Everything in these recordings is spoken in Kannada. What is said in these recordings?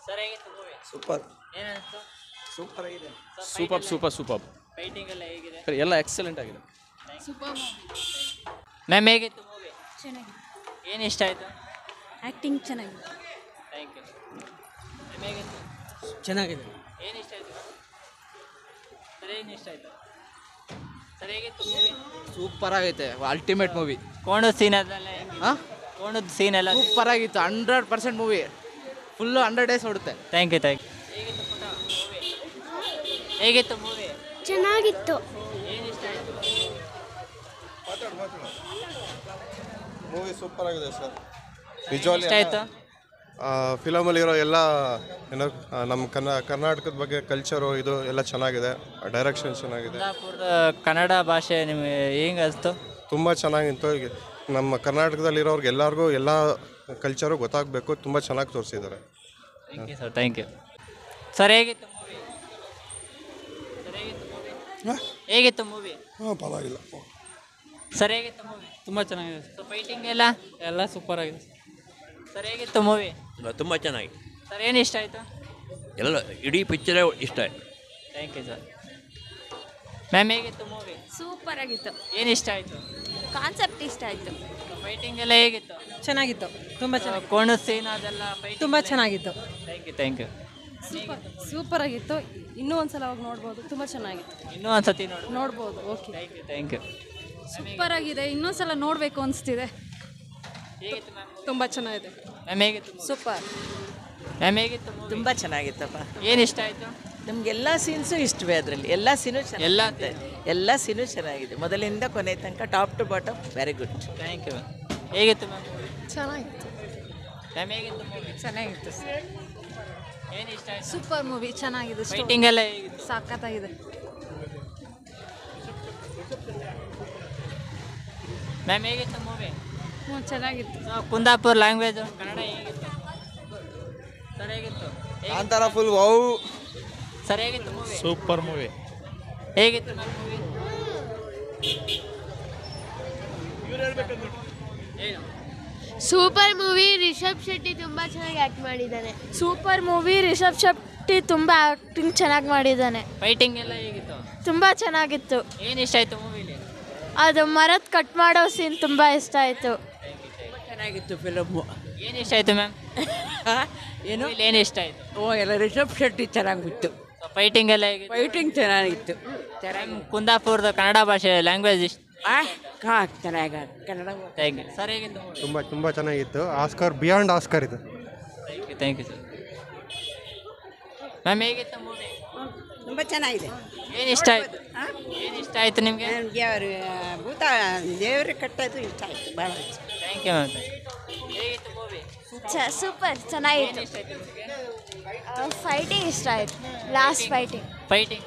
ಸರ್ ಹೇಗಿತ್ತು ಮೂವಿ ಸೂಪರ್ ಏನಿಸ್ತು ಸೂಪರ್ ಆಗಿದೆ ಸೂಪರ್ ಸೂಪರ್ ಸೂಪರ್ ಫೈಟಿಂಗ್ ಎಲ್ಲ ಹೇಗಿದೆ ಎಲ್ಲ ಎಕ್ಸಲೆಂಟ್ ಆಗಿದೆ ಮ್ಯಾಮ್ ಹೇಗಿತ್ತು ಮೂವಿ ಚೆನ್ನಾಗಿದೆ ಏನು ಇಷ್ಟ ಆಯಿತು ಆ್ಯಕ್ಟಿಂಗ್ ಚೆನ್ನಾಗಿದೆ ಥ್ಯಾಂಕ್ ಯು ಮ್ಯಾಮ್ ಹೇಗಿತ್ತು ಚೆನ್ನಾಗಿದೆ ಏನು ಇಷ್ಟ ಆಯಿತು ಸರ್ ಏನು ಇಷ್ಟ ಆಯಿತು ಸರ್ ಹೇಗಿತ್ತು ಮೂವಿ ಸೂಪರ್ ಆಗೈತೆ ಅಲ್ಟಿಮೇಟ್ ಮೂವಿ ಕೋಣದ ಸೀನ್ ಅದೆಲ್ಲ ಹೆಂಗೆ ಹಾಂ ಕೋಣದ ಸೀನ್ ಎಲ್ಲ ಸೂಪರ್ ಆಗಿತ್ತು hundred percent movie full hundred days ಓಡುತ್ತೆ ಥ್ಯಾಂಕ್ ಯು ಥ್ಯಾಂಕ್ ಯು ಹೇಗಿತ್ತು ಪುಟ ಮೂವಿ ಹೇಗಿತ್ತು ಮೂವಿ ಚೆನ್ನಾಗಿತ್ತು ಏನು ಇಷ್ಟ ಆಯಿತು ಮೂವಿ ಸೂಪರ್ ಆಗಿದೆ ಸರ್ ಇಷ್ಟ ನಿಜವಾಗ್ಲಿ ಆಯಿತು ಫಿಲಮಲ್ಲಿರೋ ಎಲ್ಲ ಏನೋ ಆ, ನಮ್ಮ ಕನ್ನ ಕರ್ನಾಟಕದ ಬಗ್ಗೆ ಕಲ್ಚರು ಇದು ಎಲ್ಲ ಚೆನ್ನಾಗಿದೆ ಡೈರೆಕ್ಷನ್ ಚೆನ್ನಾಗಿದೆ ಕುಂದಾಪುರದ ಕನ್ನಡ ಭಾಷೆ ನಿಮಗೆ ಹೆಂಗೆ ಅನಿಸ್ತು ತುಂಬ ಚೆನ್ನಾಗಿತ್ತು ಈಗ ನಮ್ಮ ಕರ್ನಾಟಕದಲ್ಲಿರೋರ್ಗೆ ಎಲ್ಲರಿಗೂ ಎಲ್ಲ ಕಲ್ಚರು ಗೊತ್ತಾಗಬೇಕು ತುಂಬ ಚೆನ್ನಾಗಿ ತೋರಿಸಿದ್ದಾರೆ thank you sir thank you sir ಹೇಗಿತ್ತು ಮೂವಿ ಸರ್ ಹೇಗಿತ್ತು ಮೂವಿ ಹೇಗಿತ್ತು ಮೂವಿ ಹಾಂ ಪರವಾಗಿಲ್ಲ ಸರ್ ಹೇಗಿತ್ತು ಮೂವಿ ತುಂಬ ಚೆನ್ನಾಗಿದೆ ಸೊ ಫೈಟಿಂಗ್ ಎಲ್ಲ ಎಲ್ಲ ಸೂಪರ್ ಆಗಿದೆ ಸರ್ ಹೇಗಿತ್ತು ಮೂವಿ ತುಂಬ ಚೆನ್ನಾಗಿ ಸರ್ ಏನು ಇಷ್ಟ ಆಯಿತು ಎಲ್ಲ ಇಡೀ ಪಿಕ್ಚರೇ ಇಷ್ಟ ಥ್ಯಾಂಕ್ ಯು ಸರ್ ಮ್ಯಾಮ್ ಹೇಗಿತ್ತು ಮೂವಿ ಸೂಪರ್ ಆಗಿತ್ತು ಏನು ಇಷ್ಟ ಆಯಿತು ಕಾನ್ಸೆಪ್ಟ್ ಇಷ್ಟ ಆಯಿತು ಫೈಟಿಂಗ್ ಎಲ್ಲ ಹೇಗಿತ್ತು ಚೆನ್ನಾಗಿತ್ತು ತುಂಬ ಚೆನ್ನಾಗಿ ಕೋಣದ ಸೀನ್ ಅದೆಲ್ಲ ಫೈಟಿಂಗ್ ತುಂಬ ಚೆನ್ನಾಗಿತ್ತು thank you thank you super super ಆಗಿತ್ತು ಇನ್ನೂ ಒಂದ್ಸಲ ಹೋಗಿ ನೋಡ್ಬೋದು ತುಂಬ ಚೆನ್ನಾಗಿತ್ತು ಇನ್ನೂ ಒಂದ್ಸತಿ ನೋಡು ನೋಡ್ಬೋದು okay thank you thank you super ಆಗಿದೆ ಇನ್ನೊಂದ್ಸಲ ನೋಡಬೇಕು ಅನಿಸ್ತಿದೆ ಹೇಗಿತ್ತು ಮ್ಯಾಮ್ ತುಂಬ ಚೆನ್ನಾಗಿದೆ ಮ್ಯಾಮ್ ಹೇಗಿತ್ತು ಸೂಪರ್ ಮ್ಯಾಮ್ ಹೇಗಿತ್ತು movie? ತುಂಬ ಚೆನ್ನಾಗಿತ್ತಪ್ಪ ಏನು ಇಷ್ಟ ಆಯಿತು ನಮಗೆಲ್ಲ ಸೀನ್ಸು ಇಷ್ಟವೇ ಅದರಲ್ಲಿ ಎಲ್ಲ ಸೀನು ಎಲ್ಲ ಚೆನ್ನಾಗಿದೆ ಎಲ್ಲ ಸೀನು ಚೆನ್ನಾಗಿದೆ ಮೊದಲಿಂದ ಕೊನೆ ತನಕ top to bottom very good thank you ಹೇಗಿತ್ತು ಮ್ಯಾಮ್ ಚೆನ್ನಾಗಿತ್ತು ಮ್ಯಾಮ್ ಹೇಗಿತ್ತು ಮೂವಿ ಚೆನ್ನಾಗಿತ್ತು ಏನು ಇಷ್ಟ ಆಯಿತು ಸೂಪರ್ ಮೂವಿ ಚೆನ್ನಾಗಿದೆ ಫೈಟಿಂಗ್ ಎಲ್ಲ ಹೇಗಿತ್ತು ಸಖತ್ತಾಗಿದೆ ಮ್ಯಾಮ್ ಹೇಗಿತ್ತು ಮೂವಿ ಹ್ಞೂ ಚೆನ್ನಾಗಿತ್ತು ಕುಂದಾಪುರ್ ಲ್ಯಾಂಗ್ವೇಜ್ ಕನ್ನಡ ಹೇಗಿತ್ತು ಸರ್ ಹೇಗಿತ್ತು ಕಾಂತಾರ ಫುಲ್ ವೌ ಸರ್ ಹೇಗಿತ್ತು ಮೂವಿ ಸೂಪರ್ ಮೂವಿ ಹೇಗಿತ್ತು ಮ್ಯಾಮ್ ಮೂವಿ ಏನು ಸೂಪರ್ ಮೂವಿ ರಿಷಬ್ ಶೆಟ್ಟಿ ತುಂಬ ಚೆನ್ನಾಗಿ ಆ್ಯಕ್ಟ್ ಮಾಡಿದ್ದಾನೆ ಸೂಪರ್ ಮೂವಿ ರಿಷಬ್ ಶೆಟ್ಟಿ ತುಂಬ ಆ್ಯಕ್ಟಿಂಗ್ ಚೆನ್ನಾಗಿ ಮಾಡಿದ್ದಾನೆ ಫೈಟಿಂಗ್ ಎಲ್ಲ ಹೇಗಿತ್ತು ತುಂಬ ಚೆನ್ನಾಗಿತ್ತು ಏನು ಇಷ್ಟ ಆಯಿತು ಮೂವಿಲಿ ಅದು ಮರದ ಕಟ್ ಮಾಡೋ ಸೀನ್ ತುಂಬ ಇಷ್ಟ ಆಯಿತು ಚೆನ್ನಾಗಿತ್ತು ಫಿಲಮು ಏನು ಇಷ್ಟ ಆಯಿತು ಮ್ಯಾಮ್ ಏನು ಏನು ಇಷ್ಟ ಆಯಿತು ಓ ಎಲ್ಲ ರಿಷಬ್ ಶೆಟ್ಟಿ ಚೆನ್ನಾಗಿತ್ತು ಫೈಟಿಂಗ್ ಎಲ್ಲ ಹೇಗಿತ್ತು ಫೈಟಿಂಗ್ ಚೆನ್ನಾಗಿತ್ತು ಮ್ಯಾಮ್ ಕುಂದಾಪುರದ ಕನ್ನಡ ಭಾಷೆ ಲ್ಯಾಂಗ್ವೇಜ್ ಇಷ್ಟ ಹಾಂ ಚೆನ್ನಾಗಿ ಕನ್ನಡ ಥ್ಯಾಂಕ್ ಯು ಸರ್ ಹೇಗಿತ್ತು ಮೂವಿ ತುಂಬ ತುಂಬ ಚೆನ್ನಾಗಿತ್ತು ಆಸ್ಕರ್ ಬಿಯಾಂಡ್ ಆಸ್ಕರ್ ಇದು thank you thank you sir ma'am ಹೇಗಿತ್ತು ಮೂವಿ ತುಂಬ ಚೆನ್ನಾಗಿದೆ ಏನು ಇಷ್ಟ ಆಯಿತು ಏನು ಇಷ್ಟ ಆಯಿತು ನಿಮಗೆ ನನಗೆ ಅವರು ಭೂತ ದೇವರು ಕಟ್ಟೋದು ಇಷ್ಟ ಆಯಿತು ಭಾಳ ಥ್ಯಾಂಕ್ ಯು ಮ್ಯಾಮ್ ಹೇಗಿತ್ತು ಮೂವಿ ಸೂಪರ್ ಏನು ಚೆನ್ನಾಗಿತ್ತು ಇಷ್ಟ ಆಯಿತು ನಿಮಗೆ ಫೈಟಿಂಗ್ ಇಷ್ಟ ಆಯಿತು ಲಾಸ್ಟ್ ಫೈಟಿಂಗ್ ಫೈಟಿಂಗ್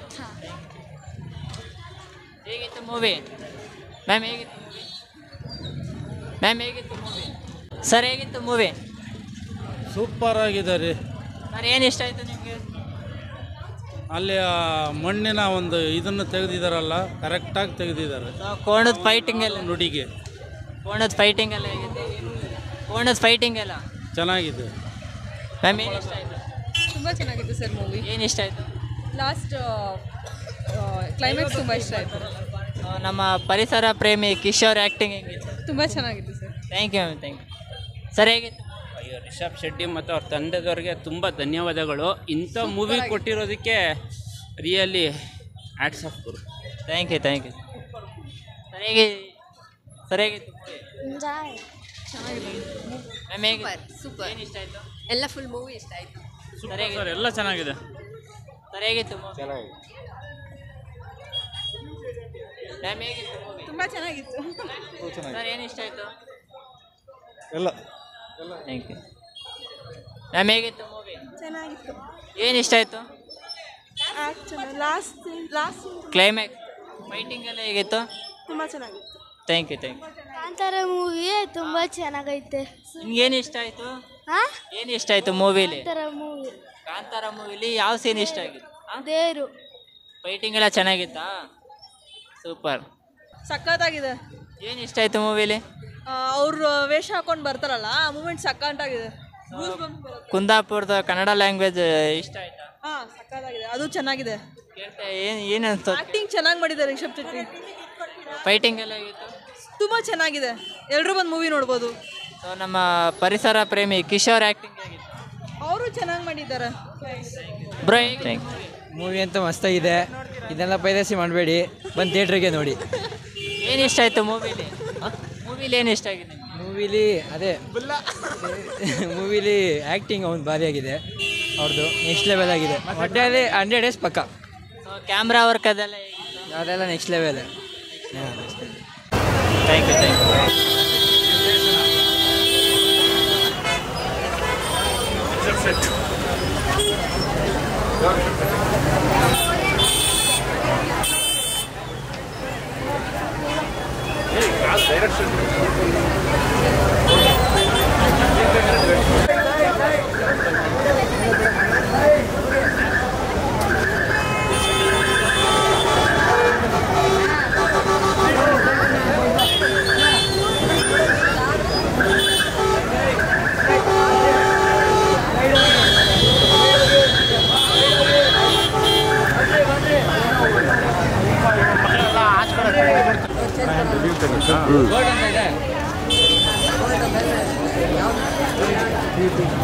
ಹೇಗಿತ್ತು ಮೂವಿ ಮ್ಯಾಮ್ ಹೇಗಿತ್ತು ಮೂವಿ ಮ್ಯಾಮ್ ಹೇಗಿತ್ತು ಮೂವಿ ಸರ್ ಹೇಗಿತ್ತು ಮೂವಿ ಸೂಪರ್ ಆಗಿದೆ ರೀ ಸರ್ ಏನು ಇಷ್ಟ ಆಯಿತು ನಿಮಗೆ ಅಲ್ಲಿ ಆ ಮಣ್ಣಿನ ಒಂದು ಇದನ್ನು ತೆಗೆದಿದ್ದಾರಲ್ಲ ಕರೆಕ್ಟಾಗಿ ತೆಗೆದಿದ್ದಾರೆ ಕೋಣದ ಫೈಟಿಂಗ್ ಎಲ್ಲ ನುಡಿಗೆ ಕೋಣದ ಫೈಟಿಂಗ್ ಎಲ್ಲ ಹೇಗಿತ್ತು ಕೋಣದ ಫೈಟಿಂಗ್ ಎಲ್ಲ ಚೆನ್ನಾಗಿದೆ ಮ್ಯಾಮ್ ಏನು ಇಷ್ಟ ಆಯಿತು ತುಂಬ ಚೆನ್ನಾಗಿತ್ತು ಸರ್ ಮೂವಿ ಏನು ಇಷ್ಟ ಆಯಿತು ಲಾಸ್ಟ್ ಕ್ಲೈಮ್ಯಾಕ್ಸ್ ತುಂಬ ಇಷ್ಟ ಆಯಿತು ನಮ್ಮ ಪರಿಸರ ಪ್ರೇಮಿ ಕಿಶೋರ್ ಆ್ಯಕ್ಟಿಂಗ್ ಹೆಂಗಿತ್ತು ತುಂಬ ಚೆನ್ನಾಗಿತ್ತು sir thank you ma'am thank you sir ಹೇಗಿತ್ತು ಅಯ್ಯೋ ರಿಷಬ್ ಶೆಟ್ಟಿ ಮತ್ತು ಅವ್ರ ತಂಡದವರಿಗೆ ತುಂಬ ಧನ್ಯವಾದಗಳು ಇಂಥ ಮೂವಿ ಕೊಟ್ಟಿರೋದಕ್ಕೆ ರಿಯಲಿ ಆ್ಯಡ್ಸ್ ಆಫ್ ಗುರು thank you thank you sir ಹೇಗೆ ಸರ್ ಹೇಗಿತ್ತು ಮ್ಯಾಮ್ ಹೇಗೆ ಸೂಪರ್ ಏನು ಇಷ್ಟ ಆಯಿತು ಎಲ್ಲ ಫುಲ್ ಮೂವಿ ಇಷ್ಟ ಆಯಿತು ಸರ್ ಹೇಗೆ ಸರ್ ಎಲ್ಲ ಚೆನ್ನಾಗಿದೆ ಸರ್ ಹೇಗಿತ್ತು ಮೂವಿ ಮ್ಯಾಮ್ ಹೇಗಿತ್ತು ಮೂವಿ ತುಂಬ ಚೆನ್ನಾಗಿತ್ತು ಸರ್ ಏನು ಇಷ್ಟ ಆಯಿತು ಎಲ್ಲ ಥ್ಯಾಂಕ್ ಯು ಮ್ಯಾಮ್ ಹೇಗಿತ್ತು ಮೂವಿ ಚೆನ್ನಾಗಿತ್ತು ಏನು ಇಷ್ಟ ಆಯಿತು ಲಾಸ್ಟ್ ಲಾಸ್ಟ್ ಕ್ಲೈಮ್ಯಾಕ್ಸ್ ಫೈಟಿಂಗ್ ಎಲ್ಲ ಹೇಗಿತ್ತು ತುಂಬ ಚೆನ್ನಾಗಿತ್ತು thank you thank you Kantara movie ತುಂಬ ಚೆನ್ನಾಗೈತೆ ನಿಮ್ಗೇನು ಇಷ್ಟ ಆಯಿತು ಹಾಂ ಏನು ಇಷ್ಟ ಆಯಿತು ಮೂವಿಲಿ ಕಾಂತಾರ ಮೂವಿ ಕಾಂತಾರ ಮೂವಿಲಿ ಯಾವ ಸೀನ್ ಇಷ್ಟ ಆಗಿತ್ತು ದೇವರು ಫೈಟಿಂಗ್ ಎಲ್ಲ ಚೆನ್ನಾಗಿತ್ತಾ ಸೂಪರ್ ಸಖತ್ತಾಗಿದೆ ಏನು ಇಷ್ಟ ಆಯಿತು ಮೂವಿಲಿ ಅವ್ರು ವೇಷ ಹಾಕೊಂಡು ಬರ್ತಾರಲ್ಲ ಆ ಮೂಮೆಂಟ್ ಸಖತ್ತಾಗಿದೆ ಕುಂದಾಪುರದ ಕನ್ನಡ ಲ್ಯಾಂಗ್ವೇಜ್ ಇಷ್ಟ ಆಯ್ತಾ ಹಾ ಸಕ್ಕತ್ತಾಗಿದೆ ಅದು ಚೆನ್ನಾಗಿದೆ ಕೇಳ್ತಾ ಏನು ಏನು ಅನ್ಸ್ತದೆ ಆಕ್ಟಿಂಗ್ ಚೆನ್ನಾಗಿ ಮಾಡಿದ್ದಾರೆ ರಿಷಬ್ ಶೆಟ್ಟಿ ಫೈಟಿಂಗ್ ಎಲ್ಲ ಆಗಿತ್ತು ತುಂಬಾ ಚೆನ್ನಾಗಿದೆ ಎಲ್ಲರೂ ಬಂದು ಮೂವಿ ನೋಡ್ಬೋದು ಸೊ ನಮ್ಮ ಪರಿಸರ ಪ್ರೇಮಿ ಕಿಶೋರ್ ಆ್ಯಕ್ಟಿಂಗ್ ಆಗಿತ್ತು ಅವರು ಚೆನ್ನಾಗಿ ಮಾಡಿದ್ದಾರೆ ಬ್ರೋ ಮೂವಿ ಅಂತ ಮಸ್ತಾಗಿದೆ ಇದೆಲ್ಲ ಪೈರಸಿ ಮಾಡಬೇಡಿ ಬಂದು ಥಿಯೇಟ್ರಿಗೆ ನೋಡಿ ಏನು ಇಷ್ಟ ಆಯಿತು ಮೂವಿಲಿ ಮೂವಿಲಿ ಏನು ಇಷ್ಟ ಆಗಿದೆ ನಿಮ್ಗೆ? ಮೂವಿಲಿ ಅದೇ ಮೂವಿಲಿ ಆ್ಯಕ್ಟಿಂಗ್ ಅವ್ನು ಭಾರಿ ಆಗಿದೆ ಅವ್ರದ್ದು ನೆಕ್ಸ್ಟ್ ಲೆವೆಲ್ ಆಗಿದೆ ಒಟ್ಟಲ್ಲಿ ಹಂಡ್ರೆಡ್ ಡೇಸ್ ಪಕ್ಕ ಸೊ ಕ್ಯಾಮ್ರಾ ವರ್ಕ್ ಅದೆಲ್ಲ ಹೇಗಿತ್ತು ಅದೆಲ್ಲ next level thank you thank you ಇದೆ